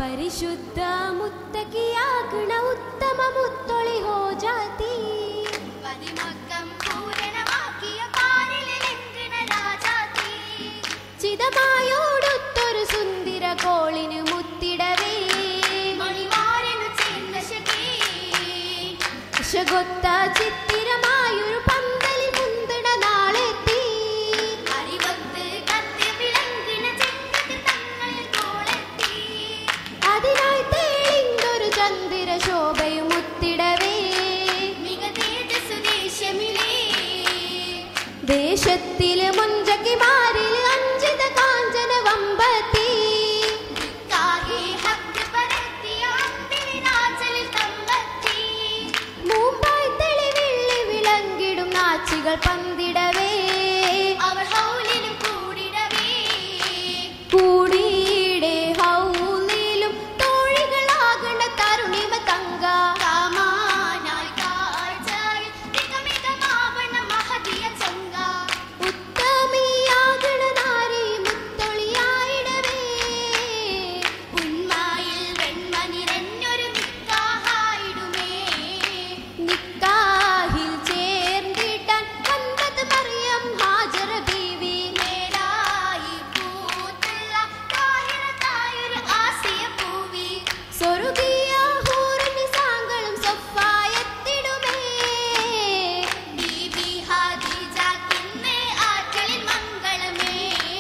പരിശുദ്ധ മുത്തകിയാകണ ഉത്തമ മുത്തൊളി ഹോ ജാതി പതിമക്കം പൂരണമാക്കിയ പാരിലെങ്കിണ രാജാതി ചിതമായോടൊത്തൊരു സുന്ദര കോളിന് മുത്തിടവേ മണിമാരനു ചേർന്ന ശകി ശകൊത്ത ചിത്തിരമായൊരു പന്തലിൽ മുന്തണ നാളെത്തി അറിവത്ത് കത്തി വിളങ്കിണ ചെങ്കത്തിൽ തങ്ങൾ കോളെത്തി അതിനായി തേളിന്തൊരു ചന്ദ്ര ശോഭയും മുത്തിടവേ മിക തേജസ്സു ദേശമിലേ ദേശത്തില് മുഞ്ചക്കിമാരിൽ അഞ്ചിത കാഞ്ചന വമ്പത്തി കാകെ ഹക്ക് പരത്തിയ അമ്പിളി നാച്ചലിൽ തമ്പത്തി മുമ്പായി തെളിവിള്ളി വിളങ്ങിടും നാച്ചികൾ പന്തിടവേ അവൾ ഹൗലിലും കൂടിടവേ കൂടിയിടെ ഹൗലിലും തോഴികളാകണ തരുണിമ തങ്ക കാമാനായി കാഴ്ചയിൽ മികമികമാവണ മഹതിയ ചങ്ക ഉത്തമിയാകണ നാരി മുത്തൊളിയായിടവേ ഉന്മായിൽ വെണ്മ നിറഞ്ഞൊരു നിക്കാഹായിടുമേ നിക്കാഹിൽ ചേർന്നിടാൻ വന്നത് മറിയം ഹാജറ ബീവി മേലായി പൂത്തുള്ള താഹിറത്തായൊരു ആസിയ പൂവി സ്വർഗീയ ഹൂറിനിസാങ്ങളും സഫായത്തിടുമേ ബീബി ഹാദിജാക്കിന്ന് ആറ്റലിൽ മംഗളമേ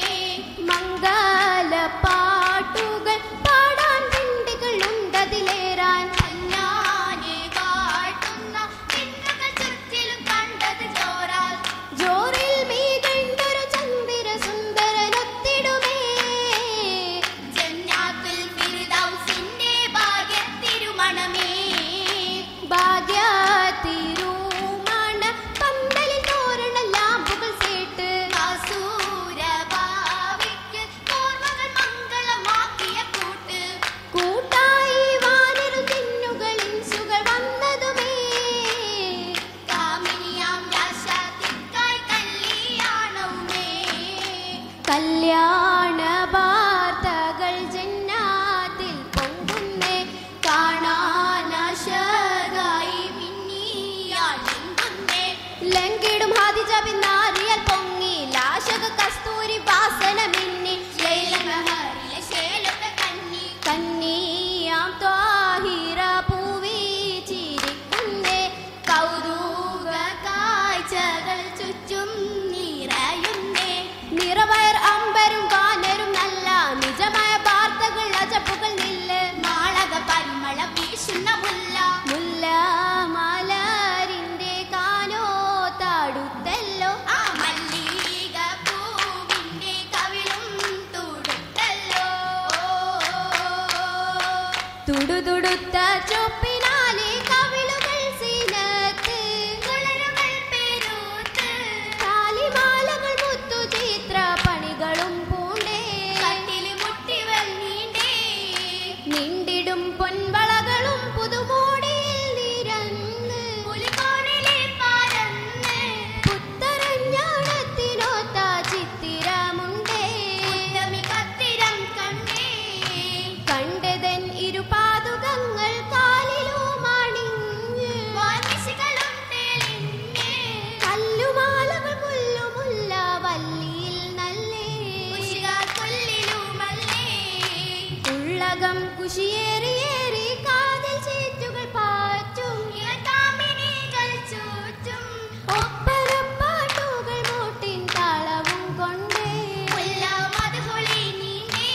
മംഗല പാട്ടുകൾ പാടാൻ പിണ്ടികൾ ഉണ്ടതിലേറാൻ അന്നാനെ വാഴ്ത്തുന്ന പിന്നുകൾ ചുറ്റിലും കണ്ടത് ചോരാൽ ജോറിൽ മീകണ്ടൊരു ചന്ദ്ര സുന്ദരനൊത്തിടുമേ ജന്നാത്തുൽ ഫിർദൗസിന്റെ ഭാഗ്യത്തിരുമണമേ ഭാഗ്യ തിരുമണ പന്തലിൽ തോരണ ലാമ്പുകൾ സേട്ട് അസൂരഭാവിക്ക് ഓർമ്മകൾ മംഗളമാക്കിയ കൂട്ട് കൂട്ടായി വാനിരു തിന്നുകളിൻ സുകൾ വന്നതുമേ കാമിനിയാം രാശാത്തിക്കായി കല്യാണവുമേ കല്യാണ വാർത്തകൾ ജന്നാത്തിൽ പൊങ്ങുന്നേ കാണാനാശകായി മിന്നിയാൽ നിൽക്കുന്നേ ലങ്കിടും ഹാദിജ പിന്നാരിയൽ പൊങ്ങി ലാശക കസ്തൂരി വാസന മിന്നി ശൈലമഹരിലെ ശേലത്തെ കന്നി കന്നിയാം ത്വാഹിറ പൂവി ചിരിക്കുന്നേ കൗതുക കാഴ്ചകൾ ചുറ്റും നിറയുന്നേ നിറവയർ അമ്പരും വാനരും നല്ല നിജമായ വാർത്തകൾ അജപ്പുകൾ നില്ല് മാളക പരിമള വീശുന്ന മുല്ല മുല്ല മലരിന്റെ കാനോ താടുത്തല്ലോ ആ മല്ലിക പൂവിന്റെ കവിളും തുടുത്തല്ലോ തുടുതുടുത്ത ചൊപ്പിനാലെ കവിളുകൾ സീനത്ത് കുളരുകൾ പെരുത്ത് കാലിമാലകൾ മുത്തു ചിത്ര പണികളും പൂണ്ടേ കട്ടില് മുട്ടിവൽ നീണ്ടേ നിണ്ടിടും പൊൻവളകളും പുതുമോടിയിൽ നിരന്ന് പുലിക്കോണിലെ പാരന്ന് പുത്തരഞ്ഞാണത്തിനോത്ത ചിത്തിരമുണ്ടേ ഉത്തമി കത്തിരം കണ്ണേ കണ്ടതൻ ഇരുപാതുകങ്ങൾ കാലിലും അണിഞ്ഞ് വാനിശികളും തെളിഞ്ഞ് കല്ലുമാലകൾ മുല്ലുമുല്ല വല്ലിയിൽ നല്ലേ ഉശികാക്കൊല്ലിലുമല്ലേ ഉള്ളകം കുശിയേറിയേറി കാതിൽ ചേറ്റുകൾ പാറ്റും ഇളകാമിനികൾ ചുറ്റും ഒപ്പരപ്പാട്ടുകൾ മൂട്ടിൻ താളവും കൊണ്ടേ മുല്ലമധുഹുളി നീണ്ടേ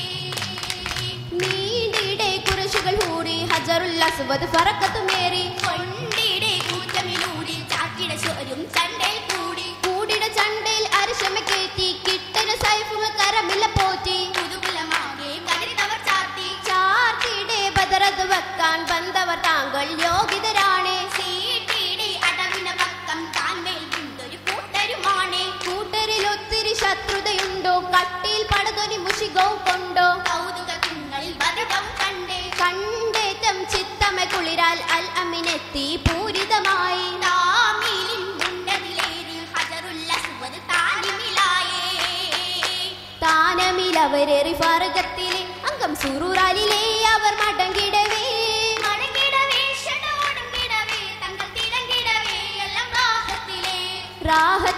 നീണ്ടിടെ കുറശുകൾ ഹൂറി ഹജറുൽ അസ്വദ് ഫറക്കത്തുമേറി കൊണ്ടിടെ കൂറ്റമിലൂടി ചാക്കിട ചോരും ചണ്ടൽ കൂടി കൂടിട ചണ്ടയിൽ അരിശമ കേറ്റി കിട്ടന സൈഫുമ കരമില്ല പോറ്റി പുതുകുലമാകെ കരുതവർ ചാത്തി ചാർത്തിടെ ബദറത് വെക്കാൻ വന്നവർ താങ്കൾ യോഗ്യതരാണേ സീട്ടിടെ അടവിന പക്കം താൻ മേൽ കൊണ്ടൊരു കൂട്ടരുമാണേ കൂട്ടരിൽ ഒത്തിരി ശത്രുതയുണ്ടോ കട്ടിയിൽ പടതൊനി മുഷികവും കൊണ്ടോ കൗതുക തിങ്ങളിൽ ബദകം കണ്ടേ കണ്ടേറ്റം ചിത്തമ കുളിരാൽ അൽ അമിനെത്തി പൂരിതമായി താമീലിൻ മുണ്ടതിലേറി ഹജറുല്ല സുവത് താനിമിലായേ താനമിലവരേറി ഫാറകത്തിലെ അംഗം സുറൂറാലിലേ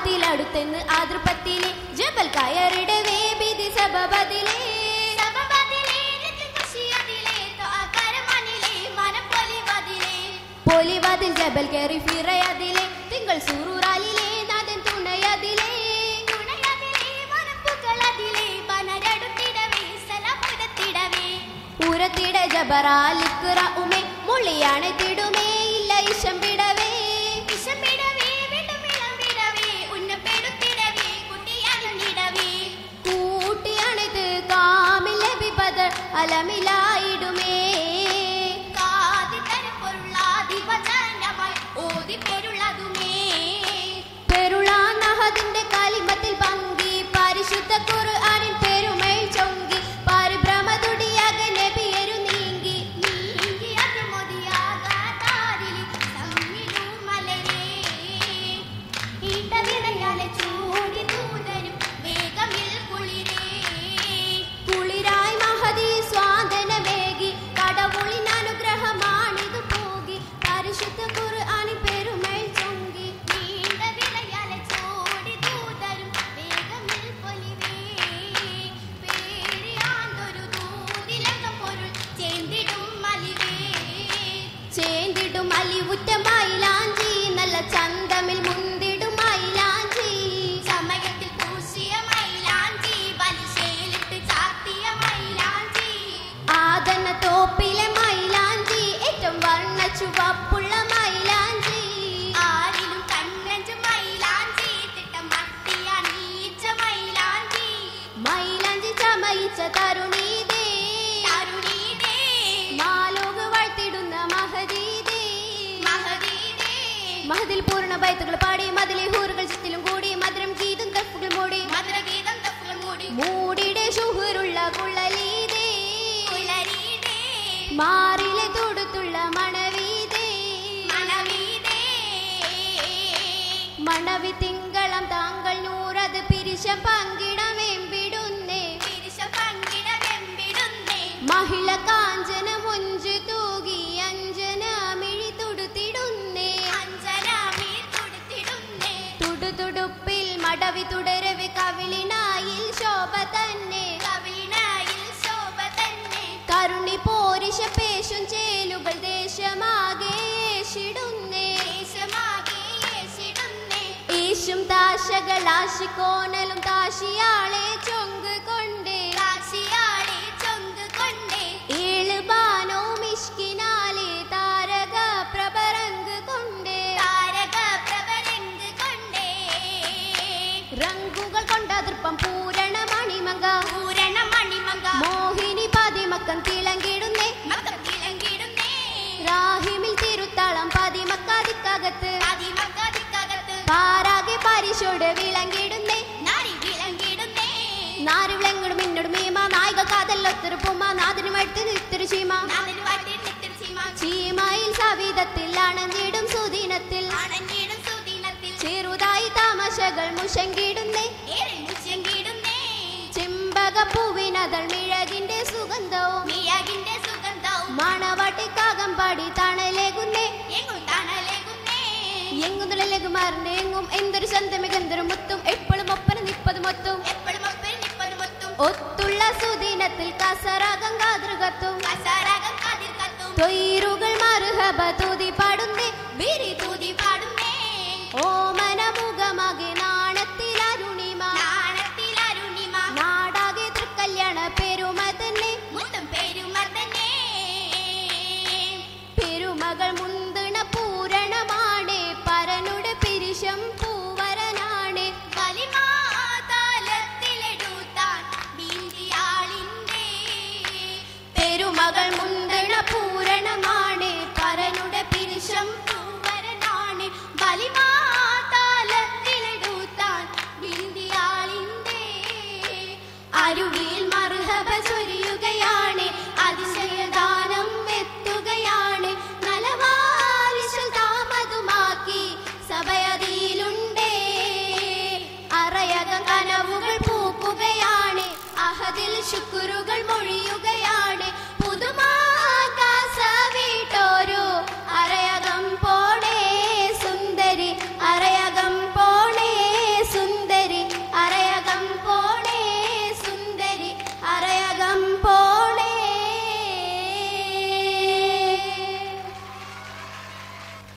ആദ്യത്തിലടുത്തെന്ന് ആതൃപ്പത്തിലെ ജബൽ കയറിടവേ വിധി സബബതിലേ സബബതിലേ നിത്യ ഖുശിയതിലേ ത്വാകരമനിലേ മനപ്പൊലിവതിലേ പൊലിവതിൽ ജബൽ കയറി ഫിറയതിലെ തിങ്കൾ സൂറൂറാലിലെ നാദൻ തുണയതിലേ തുണയതിലേ വനപ്പുകളതിലേ വനരടുത്തിടവേ സലപുരത്തിടവേ ഉരത്തിട ജബറാലിക്കുറ ഉമേ മുള്ളിയാണ് തിടുമേ ഇല്ല ഇശം വിടവേ വിഷമിടവേ വിടുമിളമിടവേ ഉന്നപ്പെടുത്തിടവേ കുട്ടിയണിടവേ കൂട്ടിയണിത് കാമില വിപത് അലമിലായിടുമേ കാതിതര പൊരുളാധിപചനമായി ഓതി പെരുളതുമേ പെരുളാനഹദിന്റെ കാലിമത്തിൽ പങ്കി പരിശുദ്ധ ഖുർആനിൻ പെരുമൈ ചൊങ്കി പരിഭ്രമതുടിയാക നബിയരു നീങ്ങി നീങ്കി അത് മതിയാകാതാരിൽ തമ്മിലും മലരേ ഇടവിടയാലെ ചൂടി തൂതരും വേഗമിൽ കുളിരേ കുളിരായി മഹതി സ്വാതനമേകി കടവുളിൻ അനുഗ്രഹമാണിത് പോകി പരിശുദ്ധ ഖുർആനിൻ പെരുമൈ ചൊങ്കി നീണ്ട വിളയാലെ ചോടി തൂതരും വേഗമിൽ പൊലിവേ പേരിയാന്തൊരു ദൂതിലക പൊരുൾ ചേന്തിടും മലിവേ ചേന്തിടും അലിവുറ്റ മൈലാഞ്ചി നല്ല ചന്തമിൽ മുന്തിടും മൈലാഞ്ചി സമയത്തിൽ പൂശിയ മൈലാഞ്ചി വലിശേലിട്ട് ചാർത്തിയ മൈലാഞ്ചി ആദന തോപ്പിലെ മൈലാഞ്ചി ഏറ്റവും വർണ്ണ ചുവപ്പുള്ള മൈലാഞ്ചി ആരിലും കണ്ണഞ്ചു മൈലാഞ്ചി തിട്ടം മട്ടിയ നീച്ച മൈലാഞ്ചി മൈലാഞ്ചി ചമയിച്ച തരുണീതേ തരുണീതേ മാലോക വാഴ്ത്തിടുന്ന മഹദീതേ മഹദീതേ മഹദിൽ പൂർണ്ണ ബൈത്തുകൾ പാടി മതിലെ ഹൂറുകൾ ചുറ്റിലും കൂടി മധുരം ഗീതും തപ്പുകൾ മൂടി മധുരഗീതം തപ്പുകൾ മൂടി മൂടിയുടെ ഷുഹറുള്ള കുള്ളലീതേ പുലരീതേ മാറിലെ തൊടുത്തുള്ള മണവീതേ മണവീതേ മണവി തിങ്കളം താങ്കൾ നൂറത് പിരിശം പങ്കിടമെമ്പിടുന്നേ തിരിശ പങ്കിടവെമ്പിടുന്നേ മഹിള കാഞ്ചന മുഞ്ചു തൂകി അഞ്ജന മിഴി തുടുത്തിടുന്നേ അഞ്ചരാമി തുടുത്തിടുന്നേ തുടുതുടുപ്പിൽ മടവി തുടരവി കവിളിനായിൽ ശോഭ തന്നെ കവിളിനായിൽ ശോഭ തന്നെ കരുണി പോരിശ പേശും ചേലുകൾ ദേശമാകെ ഏഷിടുന്നേ ദേശമാകെ യേശിടുന്നേ ഈശും താശകൾ ആശിക്കോണലും താശിയാളെ ചൊങ്ക് കൊണ്ടേ കാശിയാളെ ചൊങ്ക് കൊണ്ടേ ഏഴ് ബാനോ മിഷ്കിനാലെ താരക പ്രഭരങ്ക് കൊണ്ടേ താരക പ്രഭരങ്ക് കൊണ്ടേ റങ്കുകൾ കൊണ്ട ദൃപ്പം പൂരണ മണിമങ്ക പൂരണ മണിമങ്ക മോഹിനി പതിമക്കം തിളങ്ങിടുന്നേ മക്കം തിളങ്ങിടുന്നേ രാഹിമിൽ തിരുത്തളം പതിമക്കാതിക്കകത്ത് അതിമക്കതിക്കകത്ത് പാരാകെ പരിശോട് വിളങ്ങിടുന്നേ നാരി വിളങ്ങിടുന്നേ നാര് വിളങ്ങിടും മിന്നോട് മീമ നായിക കാതല്ലൊത്തൊരു പൂമ നാദിനും എടുത്ത് നിത്തൊരു ചീമ നാദിന് വാട്ടി നിത്യം സീമ ചീമയിൽ സവിധത്തിൽ അണഞ്ഞിടും സുദിനത്തിൽ ആനന്ദിടും സുദിനത്തിൽ ചെറുതായി താമശകൾ മുഷങ്കിടുന്നേ ഏറെ മുച്ചെങ്കിടുന്നേ ചെമ്പക പൂവിനതൾ മിഴകിന്റെ സുഗന്ധവും മിയാകിന്റെ സുഗന്ധവും മണവാട്ടിക്കാകം പാടി തണലേകുന്നേ എങ്ങും തണലേകുന്നേ എങ്ങും തുളലേകുമാറിന്റെ എങ്ങും എന്തൊരു ചന്തമികന്തൊരു മുത്തും എപ്പോഴും ഒപ്പന നിപ്പത് മൊത്തും എപ്പോഴും ഒപ്പൻ നിപ്പത് മൊത്തും ഒത്തുള്ള സുദിനത്തിൽ കസറാകം കാതൃകത്തും കസാരാകം കാതിൽ കത്തും തൊയ്രുകൾ മറുഹബ തൂതി പാടുന്നേ ബിരി തൂതി പാടുന്നേ ഓമന മുഖമാകെ